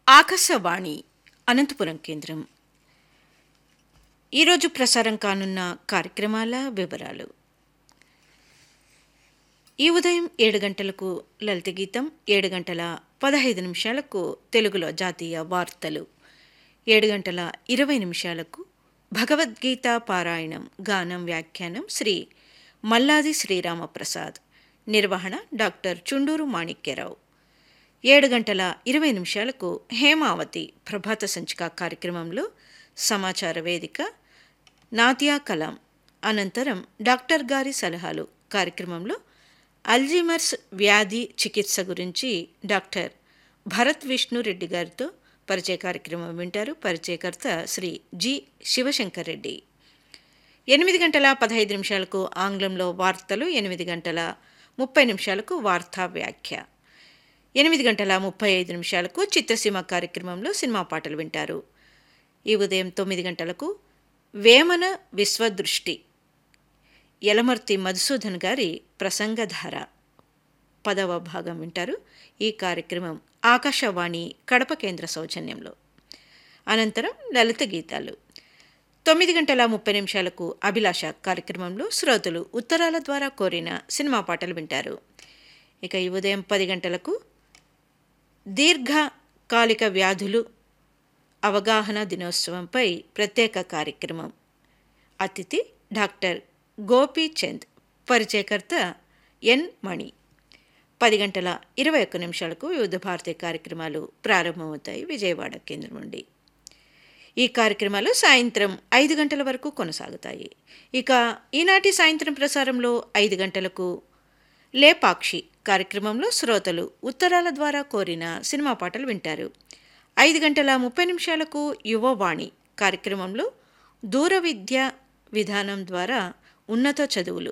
ఆకాశవాణి అనంతపురం కేంద్రం ఈరోజు ప్రసారం కానున్న కార్యక్రమాల వివరాలు ఈ ఉదయం ఏడు గంటలకు లలిత గీతం ఏడు గంటల పదహైదు నిమిషాలకు తెలుగులో జాతీయ వార్తలు ఏడు గంటల ఇరవై నిమిషాలకు భగవద్గీత పారాయణం గానం వ్యాఖ్యానం శ్రీ మల్లాది శ్రీరామప్రసాద్ నిర్వహణ డాక్టర్ చుండూరు మాణిక్యరావు ఏడు గంటల ఇరవై నిమిషాలకు హేమావతి ప్రభాత సంచిక కార్యక్రమంలో సమాచార వేదిక నాతియా కలాం అనంతరం డాక్టర్ గారి సలహాలు కార్యక్రమంలో అల్జీమర్స్ వ్యాధి చికిత్స గురించి డాక్టర్ భరత్ విష్ణు రెడ్డి గారితో పరిచయ కార్యక్రమం వింటారు పరిచయకర్త శ్రీ జి శివశంకర్ రెడ్డి ఎనిమిది గంటల పదహైదు నిమిషాలకు ఆంగ్లంలో వార్తలు ఎనిమిది గంటల ముప్పై నిమిషాలకు వార్తా వ్యాఖ్య ఎనిమిది గంటల ముప్పై ఐదు నిమిషాలకు చిత్రసీమ కార్యక్రమంలో సినిమా పాటలు వింటారు ఈ ఉదయం తొమ్మిది గంటలకు వేమన విశ్వదృష్టి యలమర్తి మధుసూదన్ గారి ప్రసంగధార పదవ భాగం వింటారు ఈ కార్యక్రమం ఆకాశవాణి కడప కేంద్ర సౌజన్యంలో అనంతరం లలిత గీతాలు తొమ్మిది గంటల ముప్పై నిమిషాలకు అభిలాష కార్యక్రమంలో శ్రోతలు ఉత్తరాల ద్వారా కోరిన సినిమా పాటలు వింటారు ఇక ఈ ఉదయం పది గంటలకు దీర్ఘకాలిక వ్యాధులు అవగాహన దినోత్సవంపై ప్రత్యేక కార్యక్రమం అతిథి డాక్టర్ గోపీచంద్ పరిచయకర్త ఎన్ మణి పది గంటల ఇరవై ఒక్క నిమిషాలకు వివిధ భారతీయ కార్యక్రమాలు ప్రారంభమవుతాయి విజయవాడ కేంద్రం నుండి ఈ కార్యక్రమాలు సాయంత్రం ఐదు గంటల వరకు కొనసాగుతాయి ఇక ఈనాటి సాయంత్రం ప్రసారంలో ఐదు గంటలకు లేపాక్షి కార్యక్రమంలో శ్రోతలు ఉత్తరాల ద్వారా కోరిన సినిమా పాటలు వింటారు ఐదు గంటల ముప్పై నిమిషాలకు యువవాణి కార్యక్రమంలో దూర విద్య విధానం ద్వారా ఉన్నత చదువులు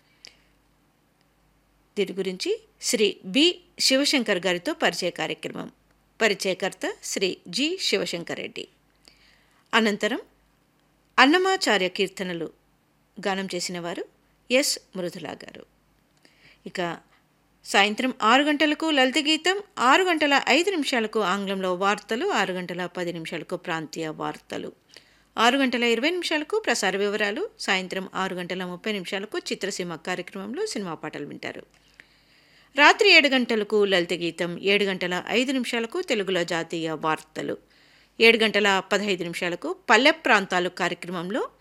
దీని గురించి శ్రీ బి శివశంకర్ గారితో పరిచయ కార్యక్రమం పరిచయకర్త శ్రీ జి శివశంకర్ రెడ్డి అనంతరం అన్నమాచార్య కీర్తనలు గానం చేసిన వారు ఎస్ మృదులా గారు ఇక సాయంత్రం ఆరు గంటలకు లలిత గీతం ఆరు గంటల ఐదు నిమిషాలకు ఆంగ్లంలో వార్తలు ఆరు గంటల పది నిమిషాలకు ప్రాంతీయ వార్తలు ఆరు గంటల ఇరవై నిమిషాలకు ప్రసార వివరాలు సాయంత్రం ఆరు గంటల ముప్పై నిమిషాలకు చిత్రసీమ కార్యక్రమంలో సినిమా పాటలు వింటారు రాత్రి ఏడు గంటలకు లలిత గీతం ఏడు గంటల ఐదు నిమిషాలకు తెలుగులో జాతీయ వార్తలు ఏడు గంటల పదహైదు నిమిషాలకు పల్లె ప్రాంతాలు కార్యక్రమంలో